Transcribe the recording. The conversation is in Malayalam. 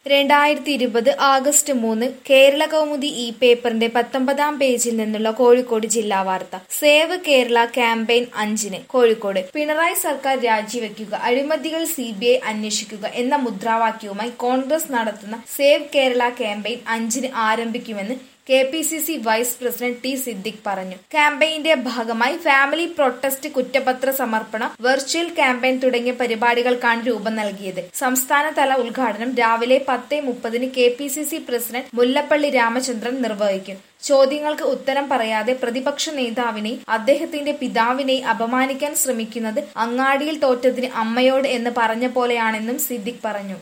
രണ്ടായിരത്തി ഇരുപത് ആഗസ്റ്റ് മൂന്ന് കേരള കൗമുദി ഈ പേപ്പറിന്റെ പത്തൊമ്പതാം പേജിൽ നിന്നുള്ള കോഴിക്കോട് ജില്ലാ വാർത്ത സേവ് കേരള ക്യാമ്പയിൻ അഞ്ചിന് കോഴിക്കോട് പിണറായി സർക്കാർ രാജിവെക്കുക അഴിമതികൾ സി ബി ഐ അന്വേഷിക്കുക എന്ന മുദ്രാവാക്യവുമായി കോൺഗ്രസ് നടത്തുന്ന സേവ് കേരള ക്യാമ്പയിൻ അഞ്ചിന് ആരംഭിക്കുമെന്ന് K P C C vice president T Siddique പറഞ്ഞു ക്യാമ്പയിന്റെ ഭാഗമായി ഫാമിലി പ്രൊട്ടസ്റ്റ് കുറ്റപത്ര സമർപ്പണം വെർച്വൽ ക്യാമ്പയിൻ തുടങ്ങിയ പരിപാടികൾക്കാണ് രൂപം നൽകിയത് സംസ്ഥാനതല ഉദ്ഘാടനം രാവിലെ പത്ത് മുപ്പതിന് K P C C president Mullappally Ramachandran നിർവഹിക്കും ചോദ്യങ്ങൾക്ക് ഉത്തരം പറയാതെ പ്രതിപക്ഷ നേതാവിനെയും അദ്ദേഹത്തിന്റെ പിതാവിനെയും അപമാനിക്കാൻ ശ്രമിക്കുന്നത് അങ്ങാടിയിൽ തോറ്റതിന് അമ്മയോട് എന്ന് പറഞ്ഞ പോലെയാണെന്നും സിദ്ദിഖ് പറഞ്ഞു